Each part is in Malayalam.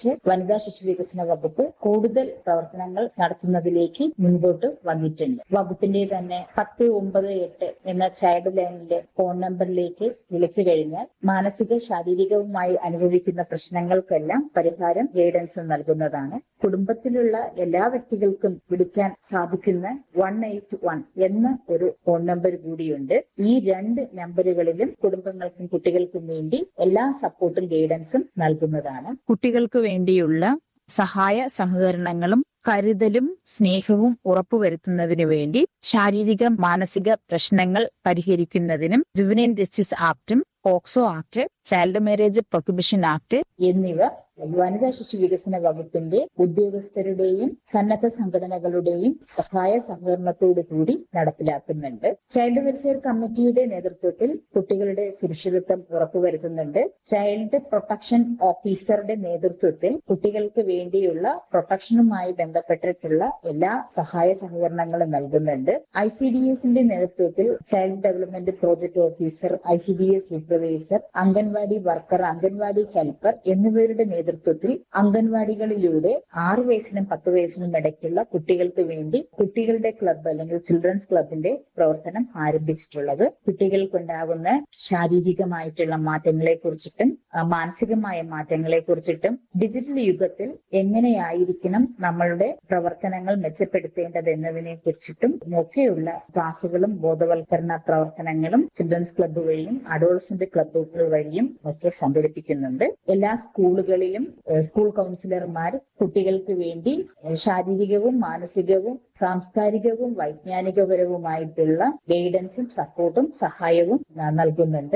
അനുസരിച്ച് വനിതാ ശിശു വികസന വകുപ്പ് കൂടുതൽ പ്രവർത്തനങ്ങൾ നടത്തുന്നതിലേക്ക് മുൻപോട്ട് വന്നിട്ടുണ്ട് വകുപ്പിന്റെ തന്നെ പത്ത് ഒമ്പത് എട്ട് എന്ന ചൈൽഡ് ലൈനിലെ ഫോൺ നമ്പറിലേക്ക് വിളിച്ചു കഴിഞ്ഞാൽ മാനസിക ശാരീരികവുമായി അനുഭവിക്കുന്ന പ്രശ്നങ്ങൾക്കെല്ലാം പരിഹാരം ഗൈഡൻസ് നൽകുന്നതാണ് കുടുംബത്തിലുള്ള എല്ലാ വ്യക്തികൾക്കും വിളിക്കാൻ സാധിക്കുന്ന വൺ എയ്റ്റ് വൺ എന്ന ഒരു ഫോൺ നമ്പർ കൂടിയുണ്ട് ഈ രണ്ട് നമ്പറുകളിലും കുടുംബങ്ങൾക്കും കുട്ടികൾക്കും വേണ്ടി എല്ലാ സപ്പോർട്ടും ഗൈഡൻസും നൽകുന്നതാണ് കുട്ടികൾക്ക് വേണ്ടിയുള്ള സഹായ സഹകരണങ്ങളും കരുതലും സ്നേഹവും ഉറപ്പുവരുത്തുന്നതിനു വേണ്ടി ശാരീരിക മാനസിക പ്രശ്നങ്ങൾ പരിഹരിക്കുന്നതിനും ജുവനൈൽ ജസ്റ്റിസ് ആക്ടും POCSO act child marriage prohibition act എന്നിവ വനിതാ ശിശു വികസന വകുപ്പിന്റെ ഉദ്യോഗസ്ഥരുടെയും സന്നദ്ധ സംഘടനകളുടെയും സഹായ സഹകരണത്തോടു കൂടി നടപ്പിലാക്കുന്നുണ്ട് ചൈൽഡ് വെൽഫെയർ കമ്മിറ്റിയുടെ നേതൃത്വത്തിൽ കുട്ടികളുടെ സുരക്ഷിതത്വം ഉറപ്പുവരുത്തുന്നുണ്ട് ചൈൽഡ് പ്രൊട്ടക്ഷൻ ഓഫീസറുടെ നേതൃത്വത്തിൽ കുട്ടികൾക്ക് വേണ്ടിയുള്ള പ്രൊട്ടക്ഷനുമായി ബന്ധപ്പെട്ടിട്ടുള്ള എല്ലാ സഹായ സഹകരണങ്ങളും നൽകുന്നുണ്ട് ഐ സി ഡി എസിന്റെ നേതൃത്വത്തിൽ child development project officer I C D S supervisor anganwadi worker anganwadi helper എന്നിവരുടെ നേതൃത്വത്തിൽ അംഗൻവാടികളിലൂടെ ആറ് വയസ്സിനും പത്ത് വയസ്സിനും ഇടയ്ക്കുള്ള കുട്ടികൾക്ക് വേണ്ടി കുട്ടികളുടെ ക്ലബ്ബ് അല്ലെങ്കിൽ ചിൽഡ്രൻസ് ക്ലബിന്റെ പ്രവർത്തനം ആരംഭിച്ചിട്ടുള്ളത് കുട്ടികൾക്കുണ്ടാകുന്ന ശാരീരികമായിട്ടുള്ള മാറ്റങ്ങളെ കുറിച്ചിട്ടും മാനസികമായ മാറ്റങ്ങളെ കുറിച്ചിട്ടും ഡിജിറ്റൽ യുഗത്തിൽ എങ്ങനെയായിരിക്കണം നമ്മളുടെ പ്രവർത്തനങ്ങൾ മെച്ചപ്പെടുത്തേണ്ടത് എന്നതിനെ കുറിച്ചിട്ടും ഒക്കെയുള്ള ക്ലാസുകളും ബോധവൽക്കരണ പ്രവർത്തനങ്ങളും ചിൽഡ്രൻസ് ക്ലബ്ബ് വഴിയും അഡോൾസന്റ് ക്ലബ്ബുകൾ വഴിയും ഒക്കെ സംഘടിപ്പിക്കുന്നുണ്ട് എല്ലാ സ്കൂളുകളിലും ഏഹ് സ്കൂൾ കൗൺസിലർമാർ കുട്ടികൾക്ക് വേണ്ടി ഏഹ് ശാരീരികവും മാനസികവും സാംസ്കാരികവും വൈജ്ഞാനികപരവുമായിട്ടുള്ള ഗൈഡൻസും സപ്പോർട്ടും സഹായവും ന- നൽകുന്നുണ്ട്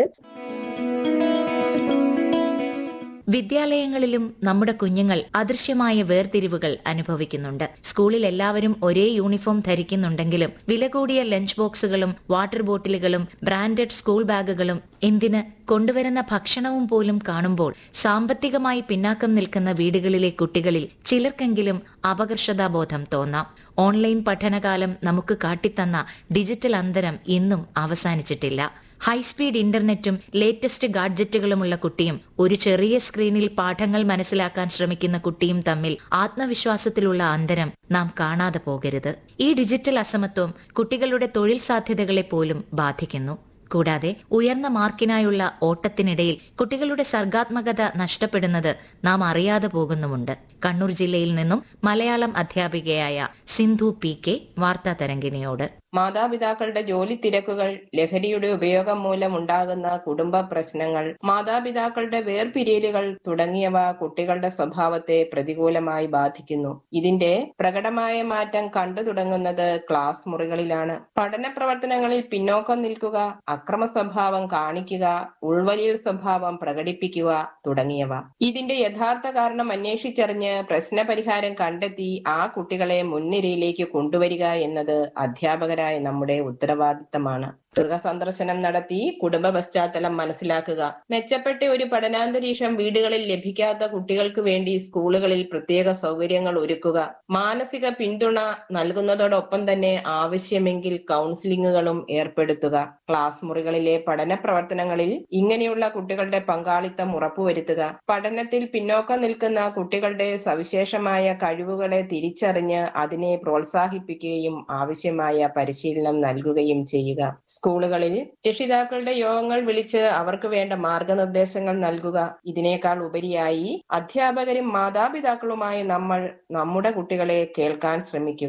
വിദ്യാലയങ്ങളിലും നമ്മുടെ കുഞ്ഞുങ്ങൾ അദൃശ്യമായ വേർതിരിവുകൾ അനുഭവിക്കുന്നുണ്ട് സ്കൂളിൽ എല്ലാവരും ഒരേ യൂണിഫോം ധരിക്കുന്നുണ്ടെങ്കിലും വില കൂടിയ ലഞ്ച് ബോക്സുകളും വാട്ടർ ബോട്ടിലുകളും ബ്രാൻഡഡ് സ്കൂൾ ബാഗുകളും എന്തിന് കൊണ്ടുവരുന്ന ഭക്ഷണവും പോലും കാണുമ്പോൾ സാമ്പത്തികമായി പിന്നാക്കം നിൽക്കുന്ന വീടുകളിലെ കുട്ടികളിൽ ചിലർക്കെങ്കിലും അപകർഷതാബോധം തോന്നാം ഓൺലൈൻ പഠനകാലം നമുക്ക് കാട്ടിത്തന്ന ഡിജിറ്റൽ അന്തരം ഇന്നും അവസാനിച്ചിട്ടില്ല ഹൈസ്പീഡ് ഇന്റർനെറ്റും ലേറ്റസ്റ്റ് ഗാഡ്ജറ്റുകളുമുള്ള കുട്ടിയും ഒരു ചെറിയ സ്ക്രീനിൽ പാഠങ്ങൾ മനസ്സിലാക്കാൻ ശ്രമിക്കുന്ന കുട്ടിയും തമ്മിൽ ആത്മവിശ്വാസത്തിലുള്ള അന്തരം നാം കാണാതെ പോകരുത് ഈ ഡിജിറ്റൽ അസമത്വം കുട്ടികളുടെ തൊഴിൽ സാധ്യതകളെ പോലും ബാധിക്കുന്നു കൂടാതെ ഉയർന്ന മാർക്കിനായുള്ള ഓട്ടത്തിനിടയിൽ കുട്ടികളുടെ സർഗാത്മകത നഷ്ടപ്പെടുന്നത് നാം അറിയാതെ പോകുന്നുമുണ്ട് കണ്ണൂർ ജില്ലയിൽ നിന്നും മലയാളം അധ്യാപികയായ സിന്ധു പി കെ വാർത്താ തരംഗിണിയോട് മാതാപിതാക്കളുടെ ജോലി തിരക്കുകൾ ലഹരിയുടെ ഉപയോഗം മൂലം ഉണ്ടാകുന്ന കുടുംബ പ്രശ്നങ്ങൾ മാതാപിതാക്കളുടെ വേർപിരിയലുകൾ തുടങ്ങിയവ കുട്ടികളുടെ സ്വഭാവത്തെ പ്രതികൂലമായി ബാധിക്കുന്നു ഇതിന്റെ പ്രകടമായ മാറ്റം കണ്ടു തുടങ്ങുന്നത് ക്ലാസ് മുറികളിലാണ് പഠന പ്രവർത്തനങ്ങളിൽ പിന്നോക്കം നിൽക്കുക അക്രമ സ്വഭാവം കാണിക്കുക ഉൾവലിയൽ സ്വഭാവം പ്രകടിപ്പിക്കുക തുടങ്ങിയവ ഇതിന്റെ യഥാർത്ഥ കാരണം അന്വേഷിച്ചറിഞ്ഞ് പ്രശ്നപരിഹാരം കണ്ടെത്തി ആ കുട്ടികളെ മുൻനിരയിലേക്ക് കൊണ്ടുവരിക എന്നത് അധ്യാപകരായ നമ്മുടെ ഉത്തരവാദിത്തമാണ് ഗൃഹസന്ദർശനം നടത്തി കുടുംബ പശ്ചാത്തലം മനസ്സിലാക്കുക മെച്ചപ്പെട്ട ഒരു പഠനാന്തരീക്ഷം വീടുകളിൽ ലഭിക്കാത്ത കുട്ടികൾക്ക് വേണ്ടി സ്കൂളുകളിൽ പ്രത്യേക സൗകര്യങ്ങൾ ഒരുക്കുക മാനസിക പിന്തുണ നൽകുന്നതോടൊപ്പം തന്നെ ആവശ്യമെങ്കിൽ കൗൺസിലിങ്ങുകളും ഏർപ്പെടുത്തുക ക്ലാസ് മുറികളിലെ പഠന പ്രവർത്തനങ്ങളിൽ ഇങ്ങനെയുള്ള കുട്ടികളുടെ പങ്കാളിത്തം ഉറപ്പുവരുത്തുക പഠനത്തിൽ പിന്നോക്കം നിൽക്കുന്ന കുട്ടികളുടെ സവിശേഷമായ കഴിവുകളെ തിരിച്ചറിഞ്ഞ് അതിനെ പ്രോത്സാഹിപ്പിക്കുകയും ആവശ്യമായ പരിശീലനം നൽകുകയും ചെയ്യുക സ്കൂളുകളിൽ രക്ഷിതാക്കളുടെ യോഗങ്ങൾ വിളിച്ച് അവർക്ക് വേണ്ട മാർഗനിർദ്ദേശങ്ങൾ നൽകുക ഇതിനേക്കാൾ ഉപരിയായി അധ്യാപകരും മാതാപിതാക്കളുമായി നമ്മൾ നമ്മുടെ കുട്ടികളെ കേൾക്കാൻ ശ്രമിക്കുക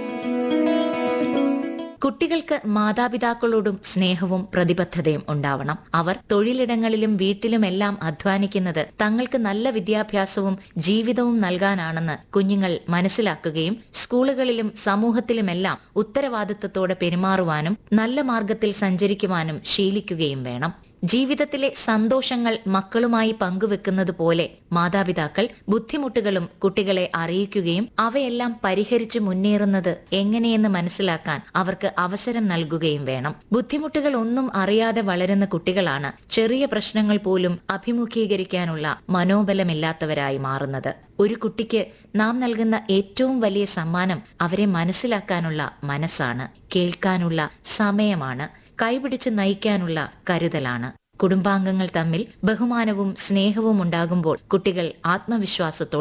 കുട്ടികൾക്ക് മാതാപിതാക്കളോടും സ്നേഹവും പ്രതിബദ്ധതയും ഉണ്ടാവണം അവർ തൊഴിലിടങ്ങളിലും വീട്ടിലുമെല്ലാം അധ്വാനിക്കുന്നത് തങ്ങൾക്ക് നല്ല വിദ്യാഭ്യാസവും ജീവിതവും നൽകാനാണെന്ന് കുഞ്ഞുങ്ങൾ മനസ്സിലാക്കുകയും സ്കൂളുകളിലും സമൂഹത്തിലുമെല്ലാം ഉത്തരവാദിത്വത്തോടെ പെരുമാറുവാനും നല്ല മാർഗത്തിൽ സഞ്ചരിക്കുവാനും ശീലിക്കുകയും വേണം ജീവിതത്തിലെ സന്തോഷങ്ങൾ മക്കളുമായി പങ്കുവെക്കുന്നത് പോലെ മാതാപിതാക്കൾ ബുദ്ധിമുട്ടുകളും കുട്ടികളെ അറിയിക്കുകയും അവയെല്ലാം പരിഹരിച്ച് മുന്നേറുന്നത് എങ്ങനെയെന്ന് മനസ്സിലാക്കാൻ അവർക്ക് അവസരം നൽകുകയും വേണം ബുദ്ധിമുട്ടുകൾ ഒന്നും അറിയാതെ വളരുന്ന കുട്ടികളാണ് ചെറിയ പ്രശ്നങ്ങൾ പോലും അഭിമുഖീകരിക്കാനുള്ള മനോബലമില്ലാത്തവരായി മാറുന്നത് ഒരു കുട്ടിക്ക് നാം നൽകുന്ന ഏറ്റവും വലിയ സമ്മാനം അവരെ മനസ്സിലാക്കാനുള്ള മനസ്സാണ് കേൾക്കാനുള്ള സമയമാണ് കൈപിടിച്ച് നയിക്കാനുള്ള കരുതലാണ് കുടുംബാംഗങ്ങൾ തമ്മിൽ ബഹുമാനവും സ്നേഹവും ഉണ്ടാകുമ്പോൾ കുട്ടികൾ ആത്മവിശ്വാസത്തോടെ